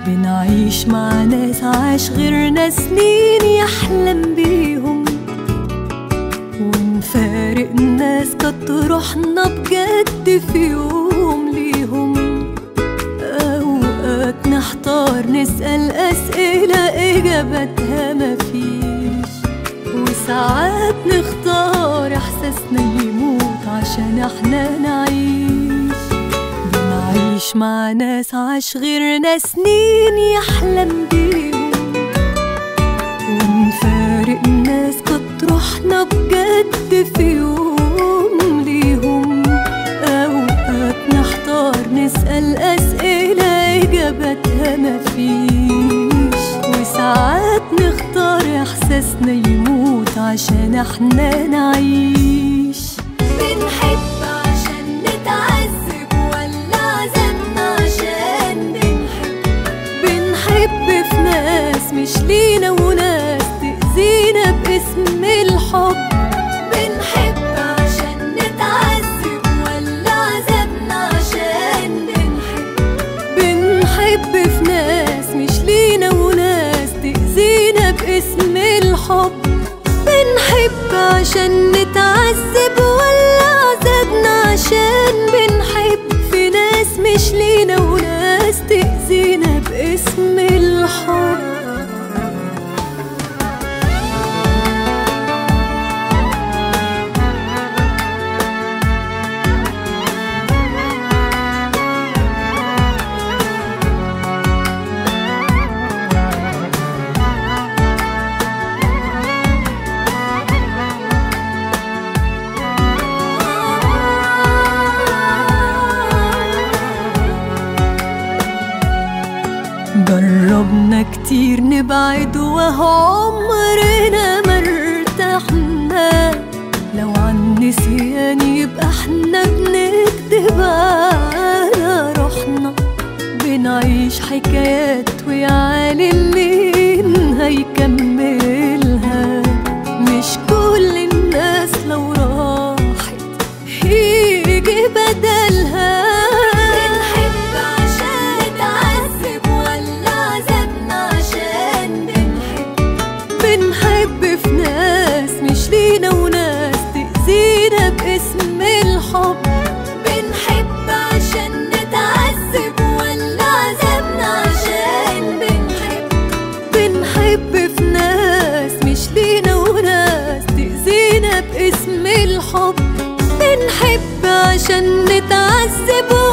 بنعيش مع ناس عاش غيرنا سنين يحلم بيهم ونفارق ناس كانت روحنا بجد في يوم ليهم أوقات نحتار نسأل أسئلة إجابتها مفيش وساعات نختار إحساسنا يموت عشان احنا نعيش بنعيش مع ناس عاش غيرنا سنين يحلم بيهم ونفارق ناس كانت روحنا بجد في يوم ليهم أوقات نحتار نسأل أسئلة إجابتها مفيش وساعات نختار إحساسنا يموت عشان احنا نعيش بنحب عشان نتعذب ولا عذبنا عشان بنحب بنحب في ناس مش لينا وناس تأذينا باسم الحب بنحب عشان نتعذب ولا عذبنا عشان بنحب بنحب في ناس مش لينا وناس تأذينا باسم الحب بنحب عشان نتعذب ولا عذبنا عشان بنحب في ناس مش لينا وناس تأذينا باسم الحب جربنا كتير نبعد وهو عمرنا ما ارتحنا لو عن نسيان يبقى احنا بنكدب على روحنا بنعيش حكايات ويا عالم مين هيكملها مش كل الناس لو راحت يجي بدلها بنحب عشان نتعذب ولا عذبنا عشان بنحب بنحب في ناس مش لينا وناس تأذينا باسم الحب بنحب عشان نتعذب ولا عذبنا عشان بنحب بنحب في ناس مش لينا وناس تأذينا باسم الحب بنحب عشان نتعذب